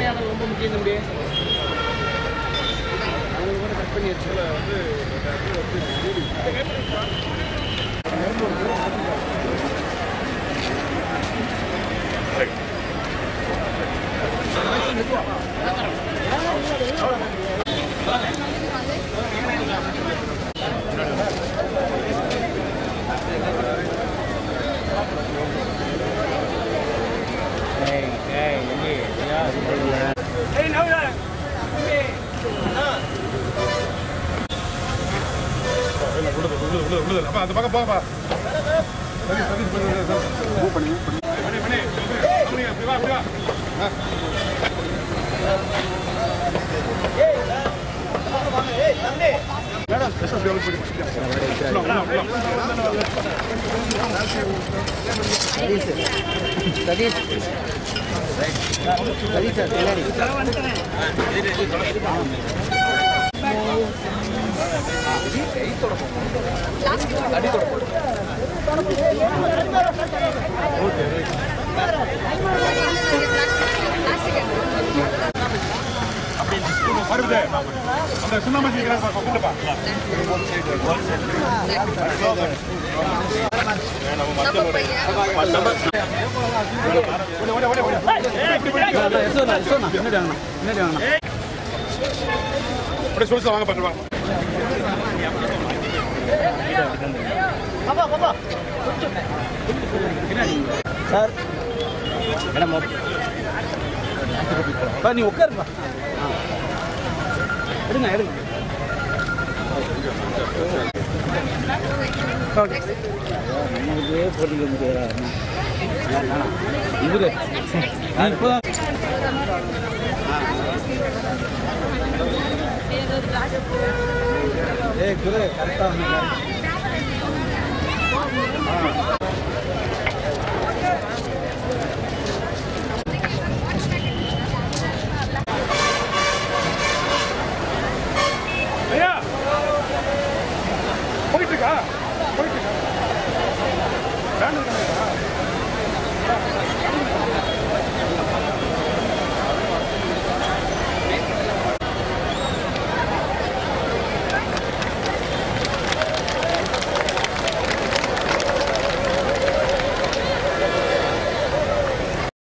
அடையாளம் ரொம்ப முக்கியம் தம்பி அவங்க கூட கட் பண்ணி வச்சு அப்பா அந்த பக்கம் போங்கப்பா சரி சரி மூவ் பண்ணுங்க பண்ணி பண்ணி அப்படி வா அப்படி வா மேடம் ஸ்பெஷல் டெவலப் பண்ணி சதீஷ் சதீஷ் சார் பின்னாடி வருது அந்த சுண்ணாம்பு இருக்கிறாங்க கூட்டப்பா அப்படியே சொல்லி வாங்க பண்ணுவா சார் மேடம் பா நீ உட்காருப்பா எடுங்க எடுங்க நமக்கு போட்டிக்க முடியாது இவரு இப்போதான் ஏய் குரு கரெக்டாக ஐயா போயிட்டு இருக்கா போயிட்டு இருக்கா வேண்டாம்